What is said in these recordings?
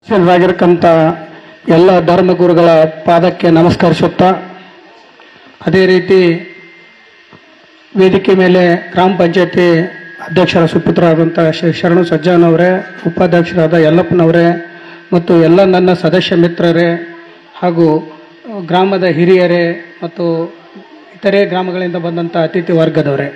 ಆಗಿರಕ್ಕಂಥ ಎಲ್ಲ ಧರ್ಮಗುರುಗಳ ಪಾದಕ್ಕೆ ನಮಸ್ಕರಿಸುತ್ತಾ ಅದೇ ರೀತಿ ವೇದಿಕೆ ಮೇಲೆ ಗ್ರಾಮ ಪಂಚಾಯತಿ ಅಧ್ಯಕ್ಷರ ಸುಪುತ್ರರಾದಂಥ ಶ್ರೀ ಶರಣು ಸಜ್ಜಾನವರೇ ಉಪಾಧ್ಯಕ್ಷರಾದ ಯಲ್ಲಪ್ಪನವರೇ ಮತ್ತು ಎಲ್ಲ ನನ್ನ ಸದಸ್ಯ ಮಿತ್ರರೇ ಹಾಗೂ ಗ್ರಾಮದ ಹಿರಿಯರೇ ಮತ್ತು ಇತರೆ ಗ್ರಾಮಗಳಿಂದ ಬಂದಂಥ ಅತಿಥಿ ವರ್ಗದವರೇ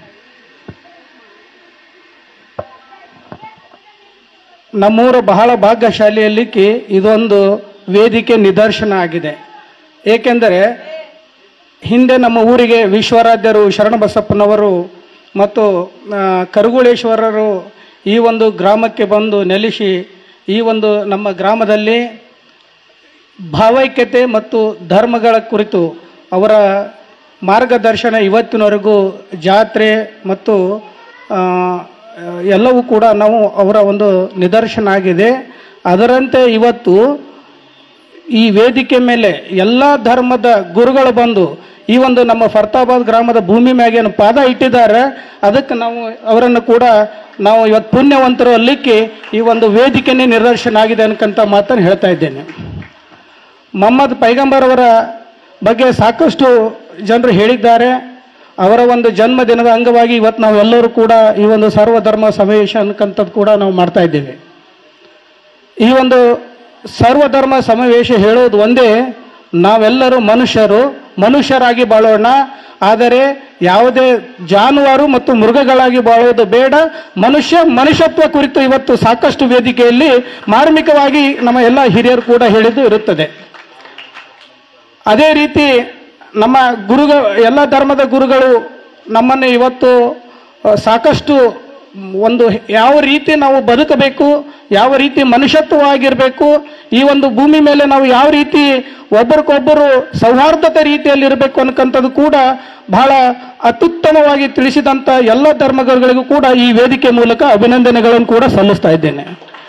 ನಮ್ಮೂರು ಬಹಳ ಭಾಗ್ಯಶಾಲಿಯಲ್ಲಿಕ್ಕೆ ಇದೊಂದು ವೇದಿಕೆ ನಿದರ್ಶನ ಆಗಿದೆ ಏಕೆಂದರೆ ಹಿಂದೆ ನಮ್ಮ ಊರಿಗೆ ವಿಶ್ವರಾಧ್ಯರು ಶರಣಬಸಪ್ಪನವರು ಮತ್ತು ಆ, ಕರುಗುಳೇಶ್ವರರು ಈ ಒಂದು ಗ್ರಾಮಕ್ಕೆ ಬಂದು ನೆಲೆಸಿ ಈ ಒಂದು ನಮ್ಮ ಗ್ರಾಮದಲ್ಲಿ ಭಾವೈಕ್ಯತೆ ಮತ್ತು ಧರ್ಮಗಳ ಕುರಿತು ಅವರ ಮಾರ್ಗದರ್ಶನ ಇವತ್ತಿನವರೆಗೂ ಜಾತ್ರೆ ಮತ್ತು ಆ, ಎಲ್ಲವೂ ಕೂಡ ನಾವು ಅವರ ಒಂದು ನಿದರ್ಶನ ಆಗಿದೆ ಅದರಂತೆ ಇವತ್ತು ಈ ವೇದಿಕೆ ಮೇಲೆ ಎಲ್ಲ ಧರ್ಮದ ಗುರುಗಳು ಬಂದು ಈ ಒಂದು ನಮ್ಮ ಫರ್ತಾಬಾದ್ ಗ್ರಾಮದ ಭೂಮಿ ಮ್ಯಾಗೇನು ಪಾದ ಇಟ್ಟಿದ್ದಾರೆ ಅದಕ್ಕೆ ನಾವು ಅವರನ್ನು ಕೂಡ ನಾವು ಇವತ್ತು ಪುಣ್ಯವಂತರು ಅಲ್ಲಿಕ್ಕೆ ಈ ಒಂದು ವೇದಿಕೆನೇ ನಿದರ್ಶನ ಆಗಿದೆ ಅನ್ಕಂತ ಮಾತನ್ನು ಹೇಳ್ತಾ ಇದ್ದೇನೆ ಮೊಹಮ್ಮದ್ ಪೈಗಂಬರ್ ಅವರ ಬಗ್ಗೆ ಸಾಕಷ್ಟು ಜನರು ಹೇಳಿದ್ದಾರೆ ಅವರ ಒಂದು ಜನ್ಮದಿನದ ಅಂಗವಾಗಿ ಇವತ್ತು ನಾವು ಎಲ್ಲರೂ ಕೂಡ ಈ ಒಂದು ಸರ್ವಧರ್ಮ ಸಮಾವೇಶ ಅನ್ಕಂಥದ್ದು ಕೂಡ ನಾವು ಮಾಡ್ತಾ ಇದ್ದೇವೆ ಈ ಒಂದು ಸರ್ವಧರ್ಮ ಸಮಾವೇಶ ಹೇಳೋದು ಒಂದೇ ನಾವೆಲ್ಲರೂ ಮನುಷ್ಯರು ಮನುಷ್ಯರಾಗಿ ಬಾಳೋಣ ಆದರೆ ಯಾವುದೇ ಜಾನುವಾರು ಮತ್ತು ಮೃಗಗಳಾಗಿ ಬಾಳೋದು ಬೇಡ ಮನುಷ್ಯ ಮನುಷ್ಯತ್ವ ಕುರಿತು ಇವತ್ತು ಸಾಕಷ್ಟು ವೇದಿಕೆಯಲ್ಲಿ ಮಾರ್ಮಿಕವಾಗಿ ನಮ್ಮ ಎಲ್ಲ ಹಿರಿಯರು ಕೂಡ ಹೇಳಿದ್ದು ಇರುತ್ತದೆ ಅದೇ ರೀತಿ ನಮ್ಮ ಗುರುಗ ಎಲ್ಲ ಧರ್ಮದ ಗುರುಗಳು ನಮ್ಮನ್ನು ಇವತ್ತು ಆ, ಸಾಕಷ್ಟು ಒಂದು ಯಾವ ರೀತಿ ನಾವು ಬದುಕಬೇಕು ಯಾವ ರೀತಿ ಮನುಷ್ಯತ್ವವಾಗಿರಬೇಕು ಈ ಒಂದು ಭೂಮಿ ಮೇಲೆ ನಾವು ಯಾವ ರೀತಿ ಒಬ್ಬರಿಗೊಬ್ಬರು ಸೌಹಾರ್ದತೆ ರೀತಿಯಲ್ಲಿ ಇರಬೇಕು ಅನ್ಕಂಥದ್ದು ಕೂಡ ಬಹಳ ಅತ್ಯುತ್ತಮವಾಗಿ ತಿಳಿಸಿದಂಥ ಎಲ್ಲ ಧರ್ಮಗಳಿಗೂ ಕೂಡ ಈ ವೇದಿಕೆ ಮೂಲಕ ಅಭಿನಂದನೆಗಳನ್ನು ಕೂಡ ಸಲ್ಲಿಸ್ತಾ ಇದ್ದೇನೆ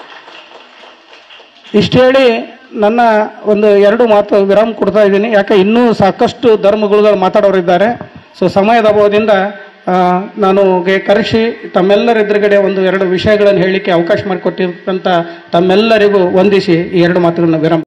ಇಷ್ಟು ಹೇಳಿ ನನ್ನ ಒಂದು ಎರಡು ಮಾತು ವಿರಾಮ ಕೊಡ್ತಾ ಇದ್ದೀನಿ ಯಾಕೆ ಇನ್ನೂ ಸಾಕಷ್ಟು ಧರ್ಮಗುರುಗಳು ಮಾತಾಡೋರಿದ್ದಾರೆ ಸೊ ಸಮಯದ ಅಭಾವದಿಂದ ಆ, ನಾನು ಗೆ ಕರೆಸಿ ತಮ್ಮೆಲ್ಲರ ಎದುರುಗಡೆ ಒಂದು ಎರಡು ವಿಷಯಗಳನ್ನು ಹೇಳಲಿಕ್ಕೆ ಅವಕಾಶ ಮಾಡಿಕೊಟ್ಟಿರ್ತಕ್ಕಂಥ ತಮ್ಮೆಲ್ಲರಿಗೂ ವಂದಿಸಿ ಈ ಎರಡು ಮಾತುಗಳನ್ನ ವಿರಾಮ